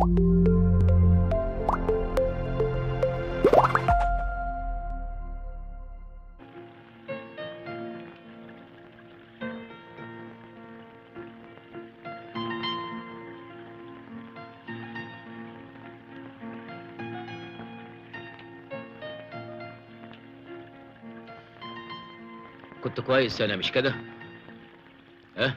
كنت كويس انا مش كده ها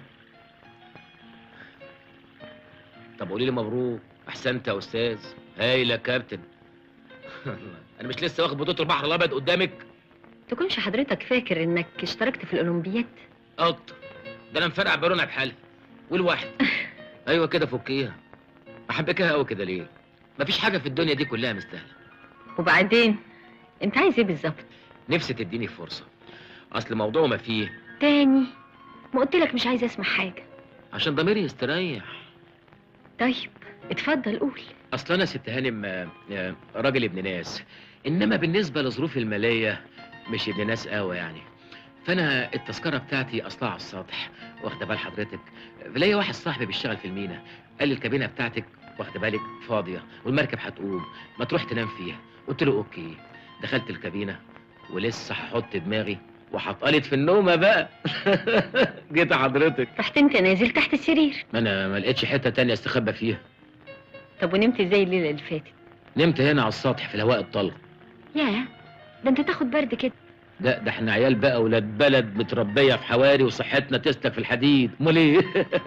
طب قولي لي مبروك احسنت يا استاذ هايل يا كابتن انا مش لسه واخد بطوله البحر الابيض قدامك تكونش حضرتك فاكر انك اشتركت في الاولمبياد اكتر ده انا مفرقع بيرونا بحالها والواحد ايوه كده فكيها احبكها قوي كده ليه مفيش حاجه في الدنيا دي كلها مستاهله وبعدين انت عايز ايه بالظبط نفسي تديني فرصه اصل موضوع ما فيه تاني ما قلت لك مش عايز اسمع حاجه عشان ضميري يستريح طيب اتفضل قول اصل انا ست هانم آه، آه، راجل ابن ناس انما بالنسبه لظروفي الماليه مش ابن ناس قوي يعني فانا التذكره بتاعتي اصلها على السطح واخده بال حضرتك فلاقي واحد صاحبي بيشتغل في المينا قال لي الكابينه بتاعتك واخده بالك فاضيه والمركب هتقوم ما تروح تنام فيها قلت له اوكي دخلت الكابينه ولسه هحط دماغي وهتقلط في النومه بقى جيت حضرتك رحت انت نازل تحت السرير ما انا ما لقيتش حته تانية استخبى فيها طب ونمت ازاي الليله اللي فاتت نمت هنا على السطح في الهواء الطلق ياه ده انت تاخد برد كده لا ده احنا عيال بقى ولاد بلد متربيه في حواري وصحتنا تسلك في الحديد امال ايه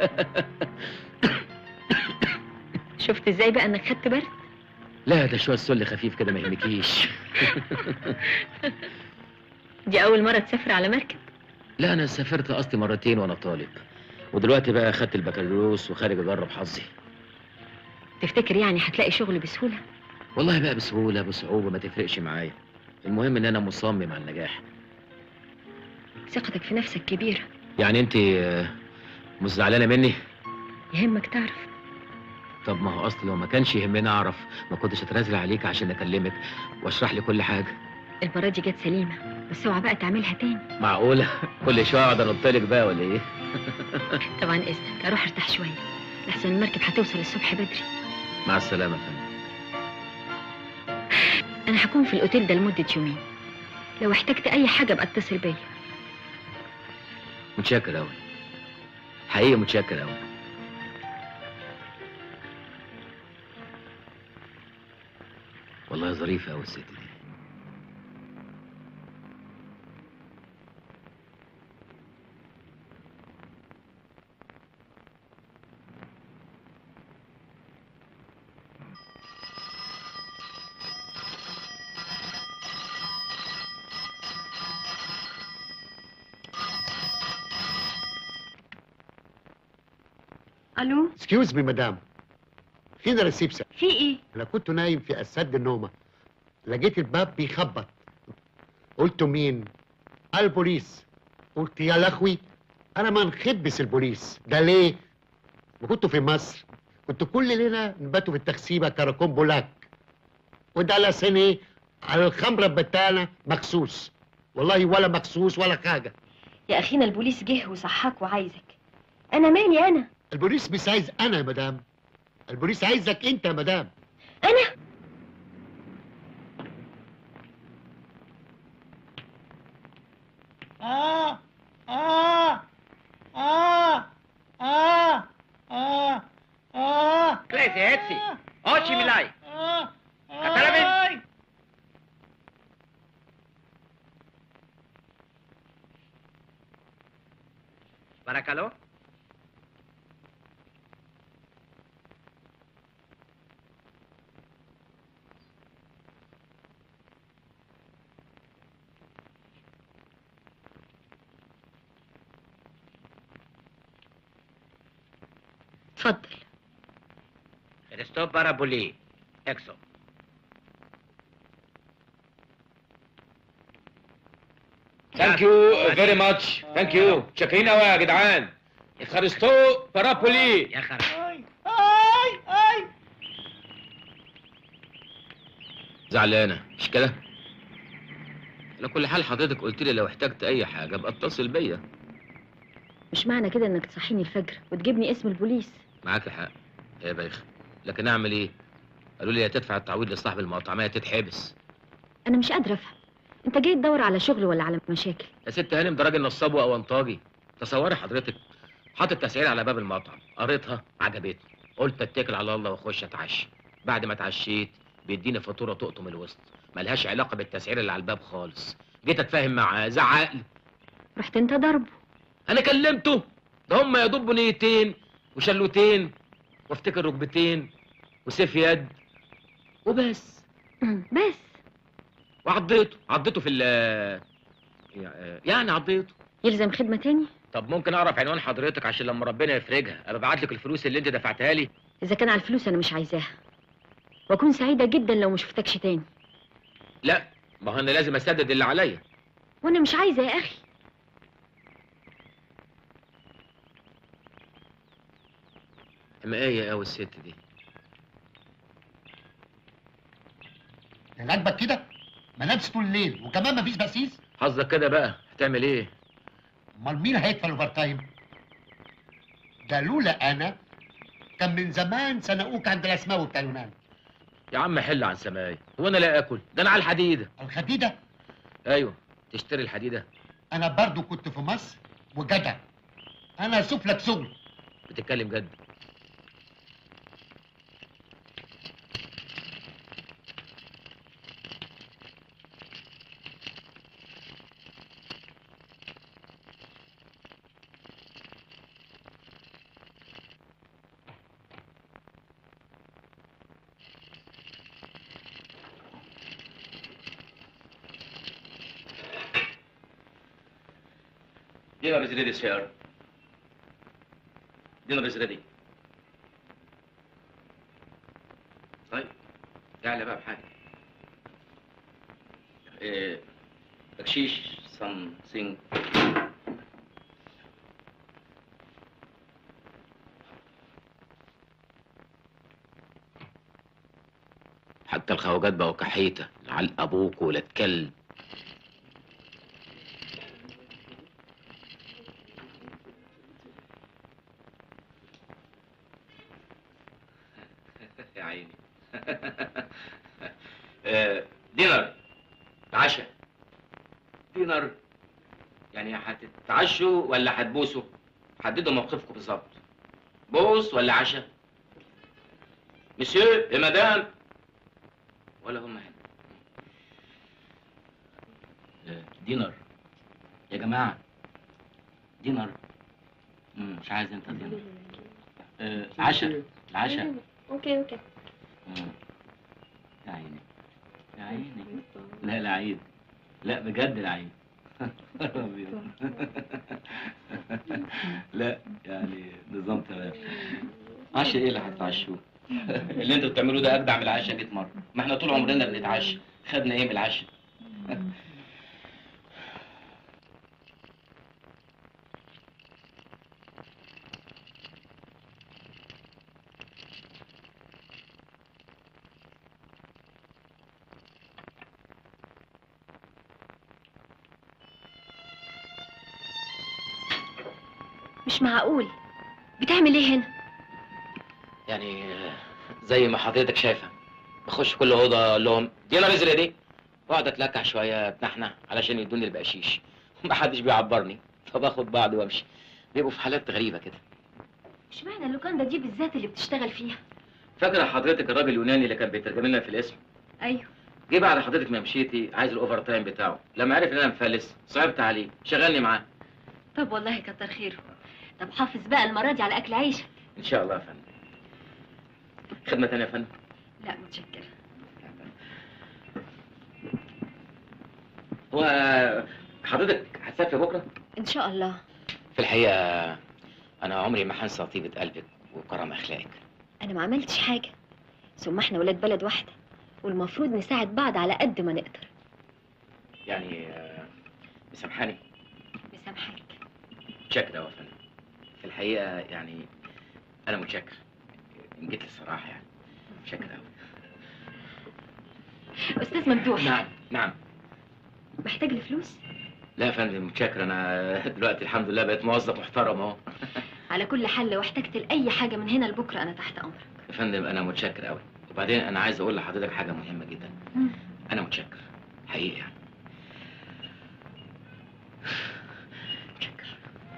شفت ازاي بقى انك خدت برد لا ده شويه سل خفيف كده ما يهمكيش دي اول مره تسافر على مركب لا انا سافرت اصلي مرتين وانا طالب ودلوقتي بقى خدت البكالوريوس وخارج اجرب حظي تفتكر يعني هتلاقي شغل بسهوله والله بقى بسهوله بصعوبه ما تفرقش معايا المهم ان انا مصمم على النجاح ثقتك في نفسك كبيره يعني انت آه، مش زعلانه مني يهمك تعرف طب ما هو اصل لو ما كانش يهمني اعرف ما كنتش اتنازل عليك عشان اكلمك واشرح لي كل حاجه المره دي جت سليمه بس اوعى بقى تعملها تاني معقوله كل شويه اقعد انط لك بقى ولا ايه طبعا اذنك اروح ارتاح شويه لحسن المركب هتوصل الصبح بدري مع السلامه يا فندم انا هكون في الاوتيل ده لمده يومين لو احتجت اي حاجه ابقى اتصل بيا متشكر أوي حقيقي متشكر أوي والله ظريفة أوي الست دي الو اكسكيوز مي مدام فين الريسبشن في ايه انا كنت نايم في اسد النومه لقيت الباب بيخبط قلت مين البوليس قلت يا لخوي انا ما نخبس البوليس ده ليه ما كنتوا في مصر كنت كل ليله نباتوا في التخسيبه كراكون بولاك وده لا سنه على الخمره بتاعنا مخصوص والله ولا مخصوص ولا حاجه يا اخينا البوليس جه وصحاك وعايزك انا مالي انا البوليس مش عايز انا يا مدام البوليس عايزك انت يا مدام انا Ah, ah, ah, ah, ah, ah. Klesi, Hetzi. Oči Milaj. Ah, Katalabin. ay. Barakalo. اتفضل Stop para Bulli. Exo. ثانك يو فيري ماتش ثانك يو شاكرين قوي يا جدعان خرجتو بارابولي يا خرا. Ay, ay, ay. زعلانة مش كده؟ على كل حال حضرتك قلت لي لو احتجت أي حاجة ابقى اتصل بيا مش معنى كده انك تصحيني الفجر وتجيبني اسم البوليس معاك حق يا بايخ لكن اعمل ايه قالوا لي يا تدفع التعويض لصاحب المطعميه يا تتحبس انا مش قادره افهم انت جاي تدور على شغل ولا على مشاكل يا ست هانم ده راجل نصاب واونطاجي تصوري حضرتك حاطط تسعير على باب المطعم قريتها عجبتني قلت اتكل على الله واخش اتعشى بعد ما اتعشيت بيديني فاتوره تقطم الوسط ملهاش علاقه بالتسعير اللي على الباب خالص جيت اتفاهم معاه زعق لي رحت انت ضربه انا كلمته ده هم يا دوب نيتين وشلوتين وافتكر ركبتين وسيف يد وبس بس وعضيته عضيته في ال يعني عضيته يلزم خدمه تاني طب ممكن اعرف عنوان حضرتك عشان لما ربنا يفرجها ابقى ابعت لك الفلوس اللي انت دفعتها لي اذا كان على الفلوس انا مش عايزاها واكون سعيده جدا لو ما شفتكش تاني لا ما هو انا لازم اسدد اللي عليا وانا مش عايزه يا اخي اما ايه قوي الست دي راكبك كده ما نامش طول الليل وكمان ما فيش بسيس حظك كده بقى هتعمل ايه امال مين هيدفع الاوفر تايم ده لولا انا كان من زمان سنقوك عند الاسماوي بتاع اليونان يا عم حل عن سماي هو انا لا اكل ده انا على الحديده الخديده ايوه تشتري الحديده انا برضو كنت في مصر وجدع انا اشوف لك شغل بتتكلم جد Dinner is ready, sir. Dinner is ready. طيب تعالى بقى بحاجة إيه بكشيش something حتى الخواجات بقوا كحيتة لعل أبوك ولا كلب يا عيني آه، دينر عشاء دينر يعني هتتعشوا ولا هتبوسوا حددوا موقفكم بالظبط بوس ولا عشاء مسيو يا مدام ولا هم هنا آه، دينر يا جماعة دينر مم، مش عايز انت دينر آه، عشاء العشاء اوكي اوكي مم. يا عيني يا عيني لا لا عيد لا بجد العيد لا يعني نظام تمام عشاء ايه اللي هتتعشوه اللي انتوا بتعملوه ده اجدع من العشاء 100 مره ما احنا طول عمرنا بنتعشى خدنا ايه من العشاء مش معقول بتعمل ايه هنا يعني زي ما حضرتك شايفه بخش كل اوضه اقول لهم دي انا نزل دي واقعد اتلكع شويه بنحنة علشان يدوني البقشيش محدش بيعبرني فباخد بعض وامشي بيبقوا في حالات غريبه كده اشمعنى اللوكاندا دي بالذات اللي بتشتغل فيها فاكره حضرتك الراجل اليوناني اللي كان بيترجم لنا في الاسم ايوه جه بعد حضرتك ما مشيتي عايز الاوفر تايم بتاعه لما عرف ان انا مفلس صعبت عليه شغلني معاه طب والله كتر خيره طب حافظ بقى المره دي على اكل عيشك ان شاء الله يا فندم خدمه تانية يا فندم لا متشكره هو حضرتك هتسافر بكره ان شاء الله في الحقيقه انا عمري ما هنسى طيبه قلبك وكرم اخلاقك انا ما عملتش حاجه ثم احنا ولاد بلد واحده والمفروض نساعد بعض على قد ما نقدر يعني آه، مسامحاني مسامحاك متشكر أوي يا فندم في الحقيقه يعني انا متشكر ان جيت للصراحه يعني متشكر قوي استاذ ممدوح نعم نعم محتاج لفلوس لا يا فندم متشكر انا دلوقتي الحمد لله بقيت موظف محترم اهو على كل حال لو احتجت لاي حاجه من هنا لبكره انا تحت امرك يا فندم انا متشكر قوي وبعدين انا عايز اقول لحضرتك حاجه مهمه جدا مم. انا متشكر حقيقي يعني متشكر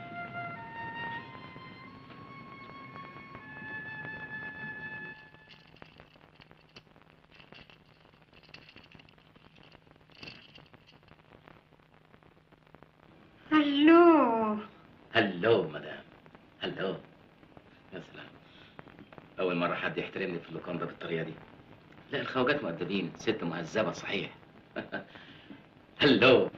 الو هلو مدام هلو يا سلام أول مرة حد يحترمني في اللوكاندا بالطريقة دي لا الخواجات مؤدبين ست مهذبة صحيح هلو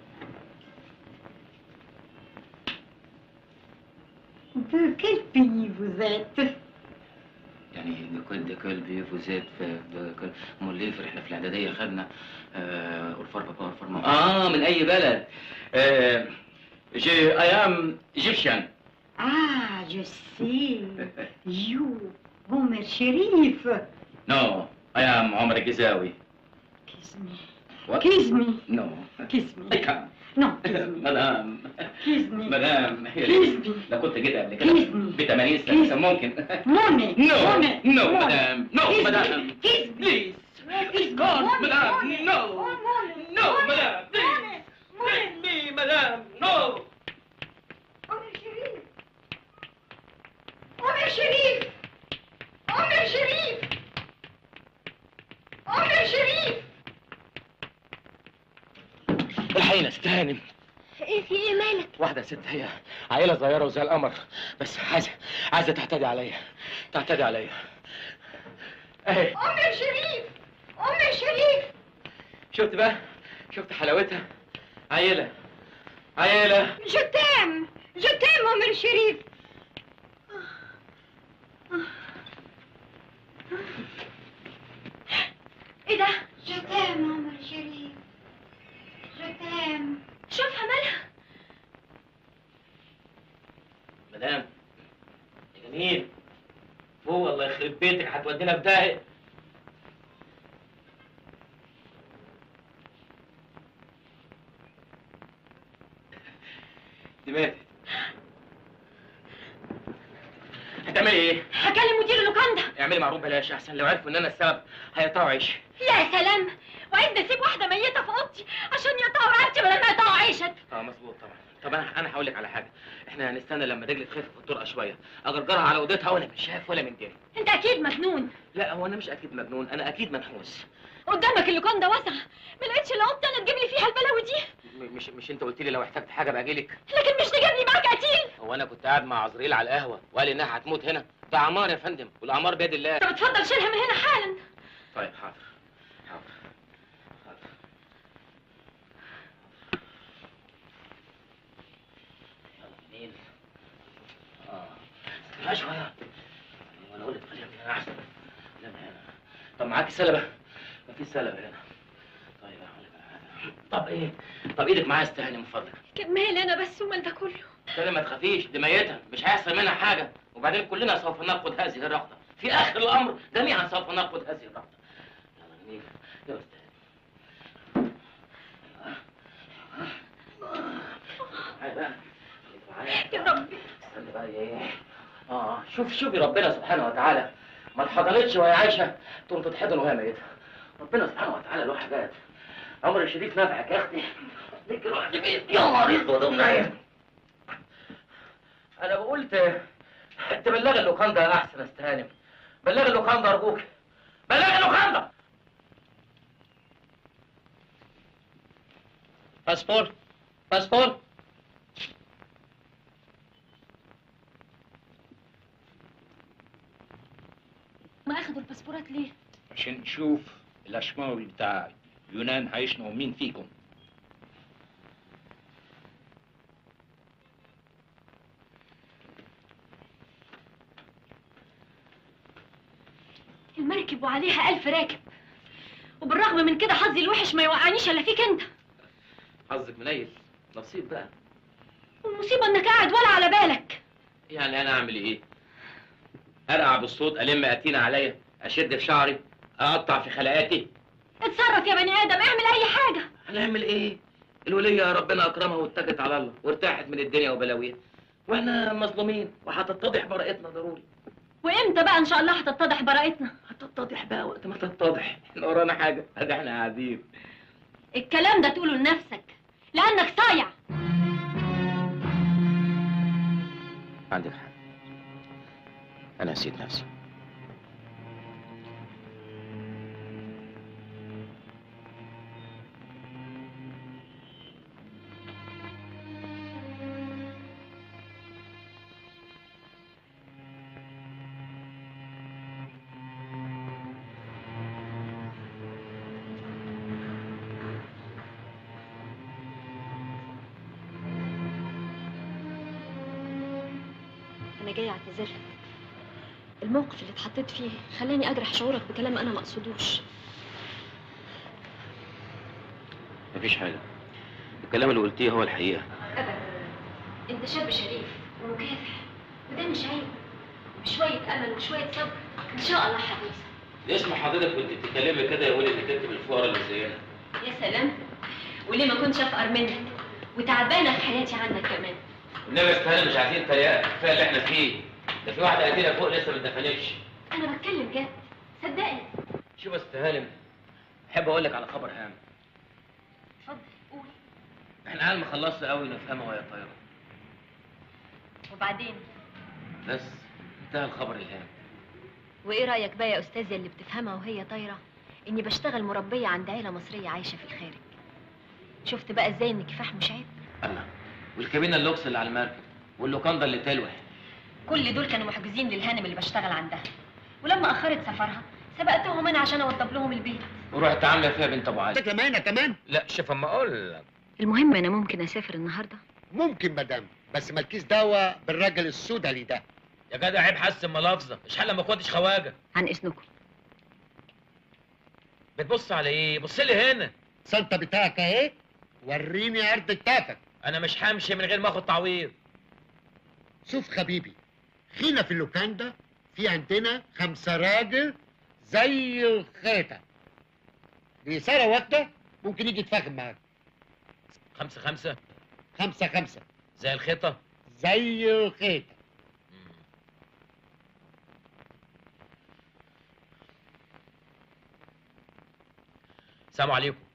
De quel pays vous êtes يعني ديكول ديكول بي فوزيت في ديكول امال ليه في احنا في الاعداديه خدنا آه اورفار بابا اورفار ماما اه من اي بلد آه جي اي ام ايجيبشن Ah, je sais. You, Omer Sherif. نو اي ام عمر الجزاوي Kiss me. What? Kiss me. نو Kiss me. اي كان Non, kiss me. مدام Kiss me. مدام هي Kiss ليه؟ me. لو كنت جيت قبل كده Kiss me. ب 80 سنه Kiss. كان ممكن Money. نو Money. نو Money. مدام نو Kiss me. مدام Kiss me. بليز Kiss me. God, Money. madame, Money. no. Oh, money. No, Money. madame, please. Money. Money. me مدام نو Omer Sherif. Omer Sherif. Omer Sherif. Omer Sherif. الحقيقة استهانم ايه في ايه مالك واحدة ست هي عيلة صغيرة وزي القمر بس عايزة عايزة تعتدي عليا تعتدي عليا اهي Omer Sherif. Omer Sherif. شفت بقى شفت حلاوتها عيلة عيلة Je t'aime. Je t'aime, Omer Sherif. ايه ده Je t'aime, Omer Sherif. Je t'aime. شوفها مالها مدام يا جميل فوق الله يخرب بيتك هتودينا في داهية دي ماتت هتعملي ايه؟ هكلم مدير اللوكاندا اعملي معروف بلاش احسن لو عرفوا ان انا السبب هيقطعوا عيشي يا سلام وعيد اسيب واحده ميته في اوضتي عشان يقطعوا رقبتي بدل ما يقطعوا عيشك اه مظبوط طبعا طب انا انا هقول لك على حاجه احنا هنستنى لما رجلي تخف في الطرقه شويه اجرجرها على اوضتها ولا مش شايف ولا من جاي انت اكيد مجنون لا هو انا مش اكيد مجنون انا اكيد منحوس قدامك اللوكاندا واسعه ما لقيتش الا اوضتي انا تجيب لي فيها البلاوي دي م- مش مش انت قلت لي لو احتجت حاجه باجي لك لكن مش تجيبني معاك قتيل هو انا كنت قاعد مع عزريل على القهوه وقال انها هتموت هنا ده عمار يا فندم والاعمار بيد الله طب اتفضل شيلها من هنا حالا طيب حاضر حاضر حاضر يلا جميل اه استنى شويه وانا اقول لك خليها من هنا احسن خليها من هنا طب معاكي سلبه مفيش سلبه هنا طيب هقول لك على حاجه طب ايه طب ايدك معايا استهني من فضلك كمال انا بس ومال ده كله كلمة ما تخافيش دي ميتة مش هيحصل منها حاجة وبعدين كلنا سوف نفقد هذه الرغبة في آخر الأمر جميعا سوف نفقد هذه الرغبة يلا جميل يلا استاذ تعالي بقى خليك معايا. يا ربي استنى بقى ايه اه شوف شوفي ربنا سبحانه وتعالى ما اتحضنتش وهي عايشة تقوم تتحضن وهي ميتة ربنا سبحانه وتعالى له حاجات عمر الشريف نفعك يا اختي ليك روح جميل يا مريض ودوم نايم انا قلت تبلغ اللوكاندا احسن استهانم بلغ اللوكاندا ارجوك بلغ اللوكاندا باسبور باسبور ما اخدوا الباسبورات ليه عشان نشوف الاشماوي بتاع يونان هيشنقوا مين فيكم المركب وعليها ألف راكب وبالرغم من كده حظي الوحش ما يوقعنيش الا فيك انت حظك منيل نصيب بقى والمصيبه انك قاعد ولا على بالك يعني انا اعمل ايه ارقع بالصوت الم اتينا عليا اشد في شعري اقطع في خلقاتي اتصرف يا بني ادم اعمل اي حاجه هنعمل ايه الولية ربنا اكرمها واتكت على الله وارتاحت من الدنيا وبلاويها واحنا مظلومين وهتتضح براءتنا ضروري وامتى بقى ان شاء الله هتتضح براءتنا هتتضح بقى وقت ما تتضح احنا ورانا حاجه ادي احنا قاعدين الكلام ده تقوله لنفسك لانك صايع عندك حق انا نسيت نفسي انا جاي اعتذر لك الموقف اللي اتحطيت فيه خلاني اجرح شعورك بكلام انا ما اقصدوش مفيش حاجه الكلام اللي قلتيه هو الحقيقه ابدا انت شاب شريف ومكافح وده مش عيب بشويه امل وشويه صبر ان شاء الله هتوصل اسم حضرتك كنت بتتكلمي كده يا ولد تكتب الفقراء اللي زينا يا سلام وليه ما كنتش افقر منك وتعبانه في حياتي عنك كمان النبي استهانة مش عايزين تريقه كفايه اللي احنا فيه ده في واحده قتيله فوق لسه ما اتدفنتش انا بتكلم جد صدقني شوف يا أستاذ هانم احب اقول لك على خبر هام اتفضل قول احنا عيال ما خلصنا قوي نفهمها وهي طايره وبعدين بس انتهى الخبر الهام وايه رايك بقى يا استاذه اللي بتفهمها وهي طايره اني بشتغل مربيه عند عيله مصريه عايشه في الخارج شفت بقى ازاي ان الكفاح مش عيب الله والكابينه اللوكس اللي على المركب واللوكاندا اللي تلوح كل دول كانوا محجوزين للهانم اللي بشتغل عندها ولما اخرت سفرها سبقتهم انا عشان اوضب لهم البيت ورحت عامله فيها بنت ابو علي شكلها ماينة كمان لا شوف اما اقول لك المهم انا ممكن اسافر النهارده ممكن مدام بس مالكيش دعوة بالراجل السودالي ده يا جدع عيب حسن ملافظه مش حل ما كنتش خواجه عن اذنكم بتبص على ايه بص لي هنا السلطة بتاعك اهي وريني عرض كتافك انا مش همشي من غير ما اخد تعويض شوف حبيبي هنا في اللوكاندا في عندنا خمسة راجل زي الخيطة بإثارة واحدة ممكن يجي يتفاهم معاك خمسة خمسة خمسة خمسة زي الخيطة زي الخيطة السلام عليكم